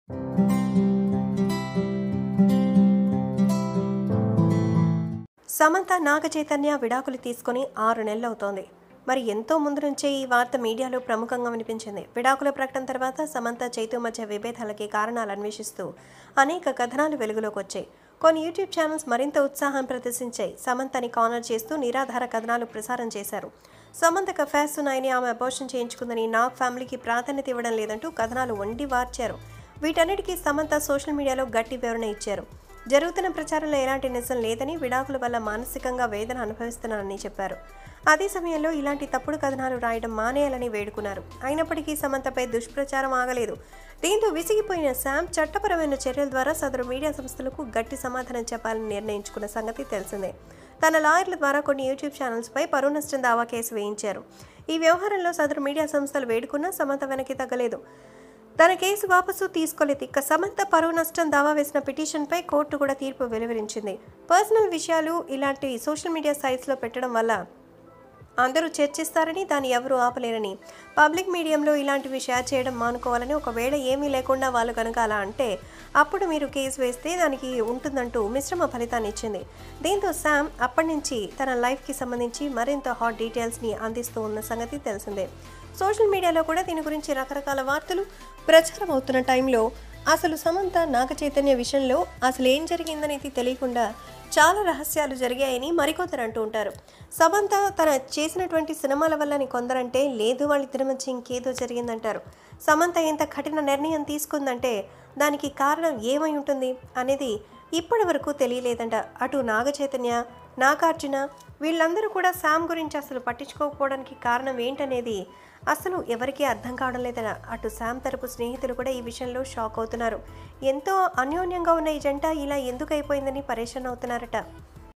సమంత నాగ చైతన్య విడాకులు తీసుకొని ఆరు నెలలవుతోంది మరి ఎంతో ముందు నుంచే ఈ వార్త మీడియాలో ప్రముఖంగా వినిపించింది విడాకుల ప్రకటన తర్వాత సమంత చైతు మధ్య విభేదాలకి కారణాలు అన్వేషిస్తూ అనేక కథనాలు వెలుగులోకి వచ్చాయి కొన్ని యూట్యూబ్ ఛానల్స్ మరింత ఉత్సాహం ప్రదర్శించాయి సమంతని కానర్ చేస్తూ నిరాధార కథనాలు ప్రసారం చేశారు సమంతకు అఫైర్స్ ఉన్నాయని ఆమె అబోషన్ చేయించుకుందని నాగ్ ఫ్యామిలీకి ప్రాధాన్యత ఇవ్వడం లేదంటూ కథనాలు వండి వార్చారు వీటన్నిటికీ సమంత సోషల్ మీడియాలో గట్టి వివరణ ఇచ్చారు జరుగుతున్న ప్రచారంలో ఎలాంటి నిజం లేదని విడాకుల వల్ల మానసికంగా వేదన అనుభవిస్తున్నానని చెప్పారు అదే సమయంలో ఇలాంటి తప్పుడు కథనాలు రాయడం మానేయాలని వేడుకున్నారు అయినప్పటికీ సమంతపై దుష్ప్రచారం ఆగలేదు దీంతో విసిగిపోయిన శామ్ చట్టపరమైన చర్యల ద్వారా సదరు మీడియా సంస్థలకు గట్టి సమాధానం చెప్పాలని నిర్ణయించుకున్న సంగతి తెలిసిందే తన లాయర్ల ద్వారా కొన్ని యూట్యూబ్ ఛానల్స్పై పరువు నష్టం దావా కేసు వేయించారు ఈ వ్యవహారంలో సదరు మీడియా సంస్థలు వేడుకున్నా సమంత వెనక్కి తగ్గలేదు తన కేసు వాపసు తీసుకోలేదు ఇక సమంత పరువు నష్టం దావా వేసిన పిటిషన్పై కోర్టు కూడా తీర్పు వెలువరించింది పర్సనల్ విషయాలు ఇలాంటి సోషల్ మీడియా సైట్స్లో పెట్టడం వల్ల అందరూ చర్చిస్తారని దాన్ని ఎవరూ ఆపలేరని పబ్లిక్ మీడియంలో ఇలాంటివి షేర్ చేయడం మానుకోవాలని ఒకవేళ ఏమీ లేకుండా వాళ్ళు కనుక అలా అంటే అప్పుడు మీరు కేసు వేస్తే దానికి ఉంటుందంటూ మిశ్రమ ఫలితాన్ని ఇచ్చింది దీంతో శామ్ అప్పటి నుంచి తన లైఫ్కి సంబంధించి మరింత హాట్ డీటెయిల్స్ని అందిస్తూ ఉన్న సంగతి తెలిసిందే సోషల్ మీడియాలో కూడా దీని గురించి రకరకాల వార్తలు ప్రచారం అవుతున్న టైంలో అసలు సమంత నాగ చైతన్య విషయంలో అసలు ఏం జరిగిందనేది తెలియకుండా చాలా రహస్యాలు జరిగాయని మరికొందరు అంటూ ఉంటారు సమంత తన చేసినటువంటి సినిమాల వల్లని కొందరంటే లేదు వాళ్ళిద్దరి మధ్య ఇంకేదో జరిగిందంటారు సమంత ఎంత కఠిన నిర్ణయం తీసుకుందంటే దానికి కారణం ఏమై ఉంటుంది అనేది ఇప్పటి వరకు తెలియలేదంట అటు నాగ చైతన్య నాగార్జున వీళ్ళందరూ కూడా శామ్ గురించి అసలు పట్టించుకోకపోవడానికి కారణం ఏంటనేది అసలు ఎవరికీ అర్థం కావడం లేదట అటు శామ్ తరపు స్నేహితులు కూడా ఈ విషయంలో షాక్ అవుతున్నారు ఎంతో అన్యోన్యంగా ఉన్న ఈ జంట ఇలా ఎందుకు అయిపోయిందని పరేషాన్ అవుతున్నారట